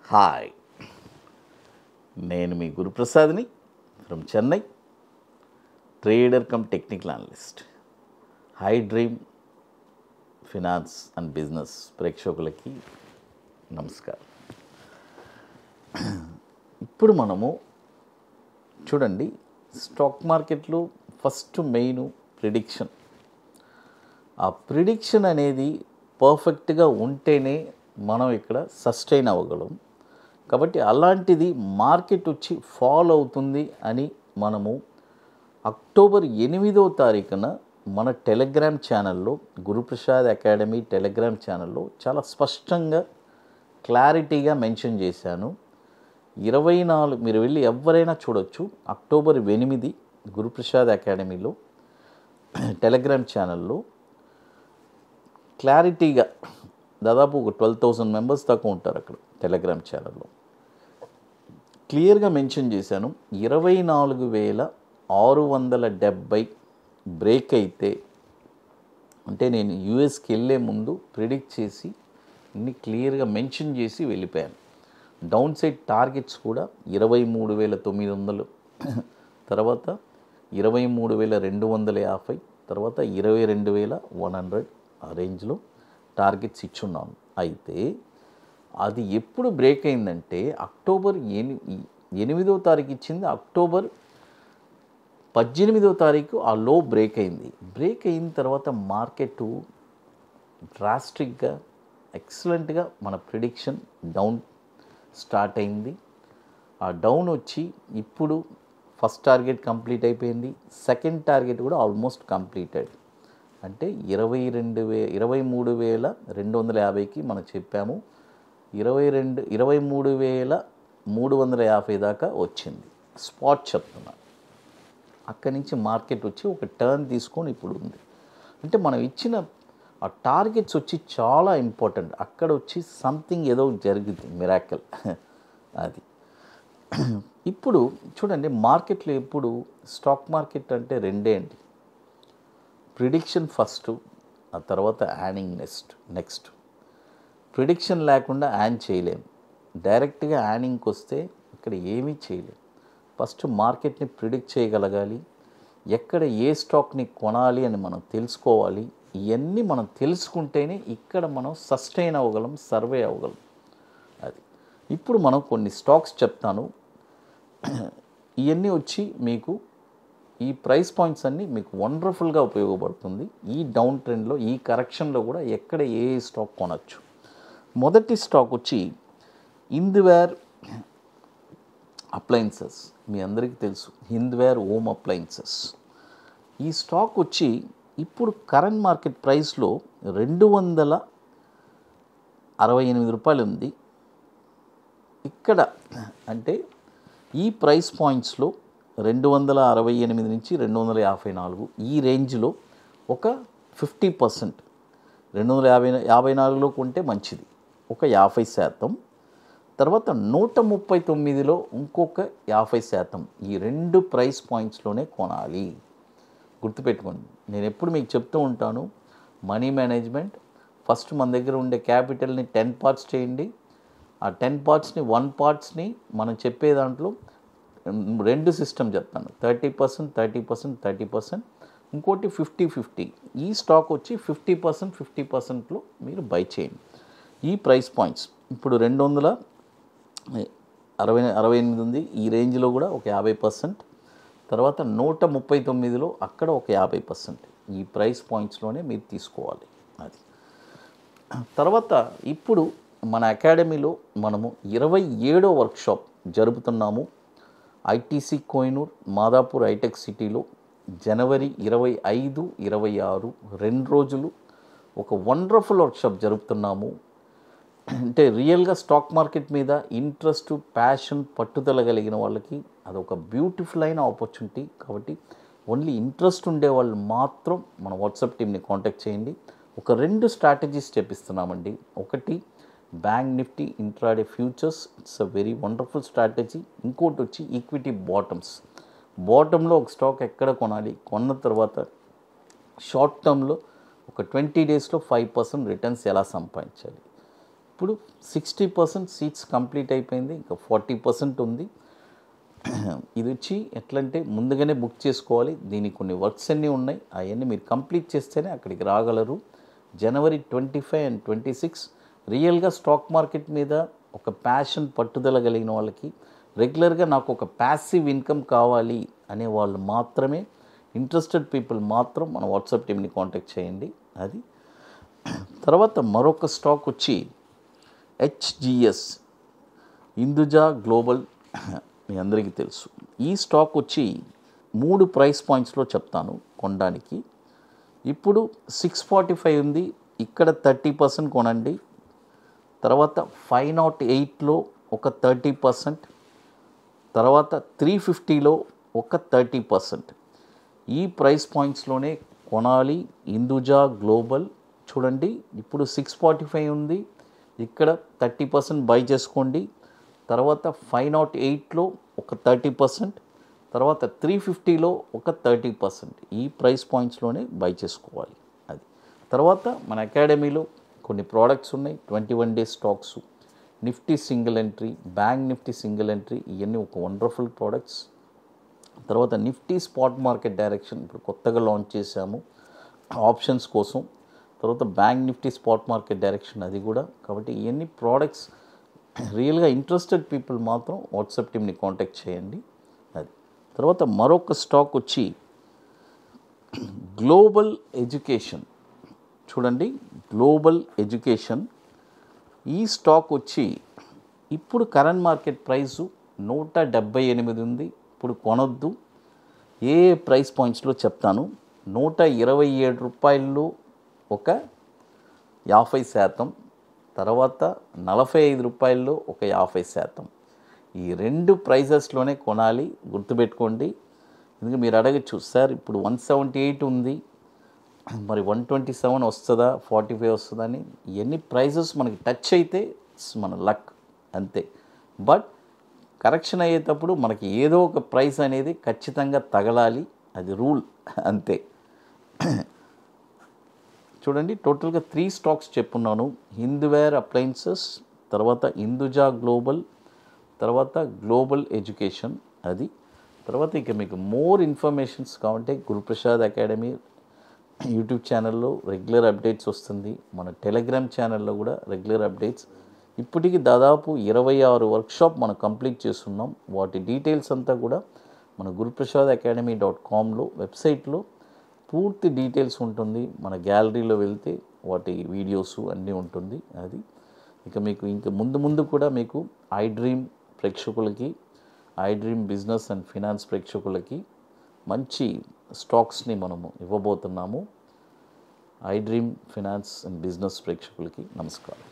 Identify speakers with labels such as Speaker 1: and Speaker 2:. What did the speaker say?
Speaker 1: hi నేను మీ గురుప్రసాద్ని from Chennai trader cum technical analyst iDream finance and business ప్రేక్షకులకి నమస్కారం ఇప్పుడు మనము చూడండి స్టాక్ మార్కెట్లో ఫస్ట్ మెయిన్ ప్రిడిక్షన్ ఆ ప్రిడిక్షన్ అనేది పర్ఫెక్ట్గా ఉంటేనే మనం ఇక్కడ సస్టైన్ అవ్వగలం కాబట్టి అలాంటిది మార్కెట్ వచ్చి ఫాల్ అవుతుంది అని మనము అక్టోబర్ ఎనిమిదో తారీఖున మన టెలిగ్రామ్ ఛానల్లో గురుప్రసాద్ అకాడమీ టెలిగ్రామ్ ఛానల్లో చాలా స్పష్టంగా క్లారిటీగా మెన్షన్ చేశాను ఇరవై నాలుగు మీరు వెళ్ళి ఎవరైనా చూడొచ్చు అక్టోబర్ ఎనిమిది గురుప్రసాద్ అకాడమీలో టెలిగ్రామ్ ఛానల్లో క్లారిటీగా దాదాపు ఒక ట్వెల్వ్ థౌసండ్ మెంబర్స్ దాకా ఉంటారు అక్కడ టెలిగ్రామ్ ఛానల్లో క్లియర్గా మెన్షన్ చేశాను ఇరవై నాలుగు వేల ఆరు వందల డెబ్బై బ్రేక్ అయితే అంటే నేను యూఎస్కి వెళ్ళే ముందు ప్రిడిక్ట్ చేసి అన్ని క్లియర్గా మెన్షన్ చేసి వెళ్ళిపోయాను డౌన్ సైడ్ టార్గెట్స్ కూడా ఇరవై మూడు వేల తొమ్మిది వందలు తర్వాత ఇరవై మూడు వేల రెండు వందల యాభై తర్వాత ఇరవై రెండు వేల వన్ హండ్రెడ్ ఆ రేంజ్లో టార్గెట్స్ ఇచ్చున్నాను అయితే అది ఎప్పుడు బ్రేక్ అయిందంటే అక్టోబర్ ఎని ఎనిమిదో తారీఖు ఇచ్చింది అక్టోబర్ పద్దెనిమిదో తారీఖు ఆ లో బ్రేక్ అయింది బ్రేక్ అయిన తర్వాత మార్కెట్ డ్రాస్టిక్గా ఎక్సలెంట్గా మన ప్రిడిక్షన్ డౌన్ స్టార్ట్ అయింది ఆ డౌన్ వచ్చి ఇప్పుడు ఫస్ట్ టార్గెట్ కంప్లీట్ అయిపోయింది సెకండ్ టార్గెట్ కూడా ఆల్మోస్ట్ కంప్లీటెడ్ అంటే ఇరవై రెండు వే ఇరవై మూడు వేల రెండు వందల యాభైకి మనం చెప్పాము ఇరవై రెండు ఇరవై మూడు వేల మూడు వందల యాభై దాకా వచ్చింది స్పాట్ చెప్తున్నా అక్కడి నుంచి మార్కెట్ వచ్చి ఒక టర్న్ తీసుకొని ఇప్పుడు ఉంది అంటే మనం ఇచ్చిన ఆ టార్గెట్స్ వచ్చి చాలా ఇంపార్టెంట్ అక్కడ వచ్చి సంథింగ్ ఏదో జరిగింది మిరాకల్ అది ఇప్పుడు చూడండి మార్కెట్లో ఎప్పుడు స్టాక్ మార్కెట్ అంటే రెండే అండి ప్రిడిక్షన్ ఫస్ట్ ఆ తర్వాత యానింగ్ నెక్స్ట్ నెక్స్ట్ ప్రిడిక్షన్ లేకుండా యాన్ చేయలేం డైరెక్ట్గా యానింగ్కి వస్తే ఇక్కడ ఏమీ చేయలేం ఫస్ట్ మార్కెట్ని ప్రిడిక్ట్ చేయగలగాలి ఎక్కడ ఏ స్టాక్ని కొనాలి అని మనం తెలుసుకోవాలి ఇవన్నీ మనం తెలుసుకుంటేనే ఇక్కడ మనం సస్టైన్ అవ్వగలం సర్వే అవ్వగలం అది ఇప్పుడు మనం కొన్ని స్టాక్స్ చెప్తాను ఇవన్నీ వచ్చి మీకు ఈ ప్రైస్ పాయింట్స్ అన్నీ మీకు వండర్ఫుల్గా ఉపయోగపడుతుంది ఈ డౌన్ ట్రెండ్లో ఈ కరెక్షన్లో కూడా ఎక్కడ ఏ స్టాక్ కొనచ్చు మొదటి స్టాక్ వచ్చి హింద్వేర్ అప్లయన్సెస్ మీ అందరికీ తెలుసు హింద్వేర్ హోమ్ అప్లయన్సెస్ ఈ స్టాక్ వచ్చి ఇప్పుడు కరెంట్ మార్కెట్ ప్రైస్లో రెండు వందల అరవై ఎనిమిది రూపాయలు ఉంది ఇక్కడ అంటే ఈ ప్రైస్ పాయింట్స్లో రెండు వందల అరవై ఎనిమిది నుంచి రెండు వందల యాభై నాలుగు ఈ రేంజ్లో ఒక ఫిఫ్టీ పర్సెంట్ రెండు వందల యాభై యాభై నాలుగులో కొంటే మంచిది ఒక యాభై శాతం తర్వాత నూట ముప్పై తొమ్మిదిలో ఇంకొక యాభై శాతం ఈ రెండు ప్రైస్ పాయింట్స్లోనే కొనాలి గుర్తుపెట్టుకోండి నేను ఎప్పుడు మీకు చెప్తూ ఉంటాను మనీ మేనేజ్మెంట్ ఫస్ట్ మన దగ్గర ఉండే క్యాపిటల్ని టెన్ పార్ట్స్ చేయండి ఆ టెన్ పార్ట్స్ని వన్ పార్ట్స్ని మనం చెప్పే దాంట్లో రెండు సిస్టమ్ చెప్తాను thirty percent thirty percent thirty percent ఇంకోటి ఫిఫ్టీ ఫిఫ్టీ ఈ స్టాక్ వచ్చి ఫిఫ్టీ పర్సెంట్ ఫిఫ్టీ పర్సెంట్లో మీరు బై చేయండి ఈ ప్రైస్ పాయింట్స్ ఇప్పుడు రెండు వందల అరవై అరవై ఎనిమిది ఉంది ఈ రేంజ్లో కూడా ఒక యాభై పర్సెంట్ తర్వాత నూట ముప్పై తొమ్మిదిలో అక్కడ ఒక యాభై పర్సెంట్ ఈ ప్రైస్ పాయింట్స్లోనే మీరు తీసుకోవాలి అది తర్వాత ఇప్పుడు మన అకాడమీలో మనము ఇరవై ఏడో వర్క్షాప్ జరుపుతున్నాము ఐటీసీ కోయినూర్ మాదాపూర్ హైటెక్ సిటీలో జనవరి ఇరవై ఐదు ఇరవై ఆరు రెండు రోజులు ఒక వండర్ఫుల్ వర్క్షాప్ జరుపుతున్నాము అంటే రియల్గా స్టాక్ మార్కెట్ మీద ఇంట్రెస్ట్ ప్యాషన్ పట్టుదల కలిగిన వాళ్ళకి అదొక బ్యూటిఫుల్ అయిన ఆపర్చునిటీ కాబట్టి ఓన్లీ ఇంట్రెస్ట్ ఉండే వాళ్ళు మాత్రం మన వాట్సాప్ టీమ్ని కాంటాక్ట్ చేయండి ఒక రెండు స్ట్రాటజీస్ చెప్పిస్తున్నామండి ఒకటి bank nifty intraday futures it's uh very wonderful strategy ఇంకోటి వచ్చి ఈక్విటీ బాటమ్స్ బాటంలో ఒక స్టాక్ ఎక్కడ కొనాలి కొన్న తర్వాత షార్ట్ టర్మ్లో ఒక ట్వంటీ డేస్లో ఫైవ్ పర్సెంట్ రిటర్న్స్ ఎలా సంపాదించాలి ఇప్పుడు సిక్స్టీ పర్సెంట్ సీట్స్ కంప్లీట్ అయిపోయింది ఇంకా ఫార్టీ పర్సెంట్ ఉంది ఇది వచ్చి ఎట్లంటే ముందుగానే బుక్ చేసుకోవాలి దీనికి కొన్ని వర్క్స్ అన్నీ ఉన్నాయి అవన్నీ మీరు కంప్లీట్ చేస్తేనే అక్కడికి రాగలరు జనవరి twenty five and twenty six రియల్గా స్టాక్ మార్కెట్ మీద ఒక ప్యాషన్ పట్టుదల కలిగిన వాళ్ళకి రెగ్యులర్గా నాకు ఒక ప్యాసివ్ ఇన్కమ్ కావాలి అనే వాళ్ళు మాత్రమే ఇంట్రెస్టెడ్ పీపుల్ మాత్రం మన వాట్సాప్ టీమ్ని కాంటాక్ట్ చేయండి అది తర్వాత మరొక స్టాక్ వచ్చి హెచ్జిఎస్ ఇందుజా గ్లోబల్ మీ అందరికీ తెలుసు ఈ స్టాక్ వచ్చి మూడు ప్రైస్ పాయింట్స్లో చెప్తాను కొనడానికి ఇప్పుడు సిక్స్ ఫార్టీ ఫైవ్ ఉంది ఇక్కడ థర్టీ పర్సెంట్ కొనండి తర్వాత ఫైవ్ నాట్ ఎయిట్లో ఒక థర్టీ పర్సెంట్ తర్వాత త్రీ ఫిఫ్టీలో ఒక థర్టీ పర్సెంట్ ఈ ప్రైస్ పాయింట్స్లోనే కొనాలి ఇందుజా గ్లోబల్ చూడండి ఇప్పుడు సిక్స్ ఫార్టీ ఫైవ్ ఉంది ఇక్కడ థర్టీ పర్సెంట్ బై చేసుకోండి తర్వాత ఫైవ్ నాట్ ఎయిట్లో ఒక థర్టీ పర్సెంట్ తర్వాత త్రీ ఫిఫ్టీలో ఒక థర్టీ పర్సెంట్ ఈ ప్రైస్ పాయింట్స్లోనే బై చేసుకోవాలి అది తర్వాత మన అకాడమీలో కొన్ని ప్రోడక్ట్స్ ఉన్నాయి twenty one day stocks nifty single entry bank nifty single entry ఇవన్నీ ఒక వండర్ఫుల్ ప్రోడక్ట్స్ తర్వాత నిఫ్టీ స్పాట్ మార్కెట్ డైరెక్షన్ ఇప్పుడు కొత్తగా లాంచ్ చేశాము ఆప్షన్స్ కోసం తర్వాత bank nifty spot market direction అది కూడా కాబట్టి ఇవన్నీ ప్రోడక్ట్స్ రియల్గా ఇంట్రెస్టెడ్ పీపుల్ మాత్రం వాట్సాప్ టీమ్ని కాంటాక్ట్ చేయండి అది తర్వాత మరొక స్టాక్ వచ్చి గ్లోబల్ ఎడ్యుకేషన్ చూడండి గ్లోబల్ ఎడ్యుకేషన్ ఈ స్టాక్ వచ్చి ఇప్పుడు కరెంట్ మార్కెట్ ప్రైసు నూట డెబ్బై ఎనిమిది ఉంది ఇప్పుడు కొనొద్దు ఏ ఏ ప్రైస్ పాయింట్స్లో చెప్తాను నూట ఇరవై ఏడు రూపాయల్లో ఒక యాభై శాతం తర్వాత నలభై ఐదు రూపాయల్లో ఒక యాభై శాతం ఈ రెండు ప్రైజెస్లోనే కొనాలి గుర్తుపెట్టుకోండి ఎందుకంటే మీరు అడగచ్చు సార్ ఇప్పుడు వన్ సెవెంటీ ఎయిట్ ఉంది మరి వన్ ట్వంటీ సెవెన్ వస్తుందా ఫార్టీ ఫైవ్ వస్తుందా అని ఇవన్నీ ప్రైజెస్ మనకి టచ్ అయితే it's మన లక్ అంతే బట్ కరెక్షన్ అయ్యేటప్పుడు మనకి ఏదో ఒక ప్రైస్ అనేది ఖచ్చితంగా తగలాలి అది రూల్ అంతే చూడండి టోటల్గా త్రీ స్టాక్స్ చెప్పున్నాను హిందువేర్ అప్లయన్సెస్ తర్వాత ఇందుజా గ్లోబల్ తర్వాత గ్లోబల్ ఎడ్యుకేషన్ అది తర్వాత ఇక మీకు మోర్ ఇన్ఫర్మేషన్స్ కావాలంటే గురుప్రసాద్ అకాడమీ యూట్యూబ్ ఛానల్లో రెగ్యులర్ అప్డేట్స్ వస్తుంది మన టెలిగ్రామ్ ఛానల్లో కూడా రెగ్యులర్ అప్డేట్స్ ఇప్పటికి దాదాపు ఇరవై ఆరు వర్క్షాప్ మనం కంప్లీట్ చేస్తున్నాం వాటి డీటెయిల్స్ అంతా కూడా మన గురుప్రసాద్ అకాడమీ డాట్ కామ్లో వెబ్సైట్లో పూర్తి డీటెయిల్స్ ఉంటుంది మన గ్యాలరీలో వెళ్తే వాటి వీడియోస్ అన్నీ ఉంటుంది అది ఇక మీకు ఇంకా ముందు ముందు కూడా మీకు ఐ డ్రీమ్ ప్రేక్షకులకి iDream business and finance ప్రేక్షకులకి మంచి స్టాక్స్ని మనము ఇవ్వబోతున్నాము iDream finance and business ప్రేక్షకులకి నమస్కారం